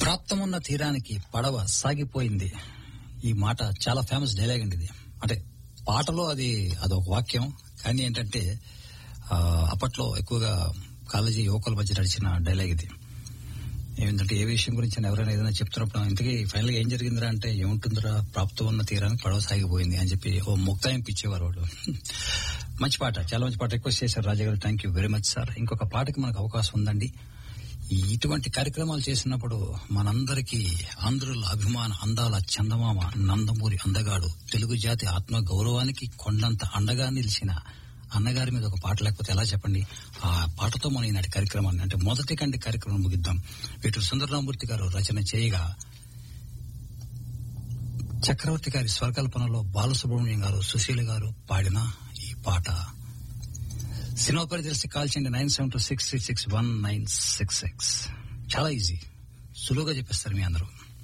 ప్రాప్తమున్న తీరానికి పడవ సాగిపోయింది ఈ మాట చాలా ఫేమస్ డైలాగ్ అండి ఇది అంటే పాటలో అది అదొక వాక్యం కానీ ఏంటంటే ఆ, అప్పట్లో ఎక్కువగా కాలేజీ యువకుల మధ్య నడిచిన డైలాగ్ ఇది ఏమిటంటే ఏ విషయం గురించి ఎవరైనా ఏదైనా చెప్తున్నప్పుడు ఇంతకీ ఫైనల్ గా ఏం జరిగిందిరా అంటే ఏముంటుందిరా ప్రాప్తం ఉన్న తీరానికి పడవ సాగిపోయింది అని చెప్పి ఓ ముక్తాయింపు ఇచ్చేవారు వాడు మంచి పాట చాలా మంచి పాట రిక్వెస్ట్ చేశారు రాజా గారు thank you very much sir ఇంకొక పాటకి మనకు అవకాశం ఉందండి ఇటువంటి కార్యక్రమాలు చేసినప్పుడు మనందరికీ ఆంధ్రుల అభిమాన అందాల చందమామ నందమూరి అందగాడు తెలుగు జాతి ఆత్మ గౌరవానికి కొండంత అండగా నిలిచిన అన్నగారి మీద ఒక పాట లేకపోతే ఎలా చెప్పండి ఆ పాటతో మనం ఈనాటి కార్యక్రమాన్ని అంటే మొదటి కంటి కార్యక్రమం ముగిద్దాం వీటి సుందరరామూర్తి గారు రచన చేయగా చక్రవర్తి గారి స్వరకల్పనలో బాలసుబ్రహ్మణ్యం గారు సుశీల గారు పాడిన ఈ పాట సినిమా పేరు తెలిసి కాల్ చేయండి nine seven two six six six one nine six six చాలా ఈజీ సులువుగా చెప్పేస్తారు మీ అందరూ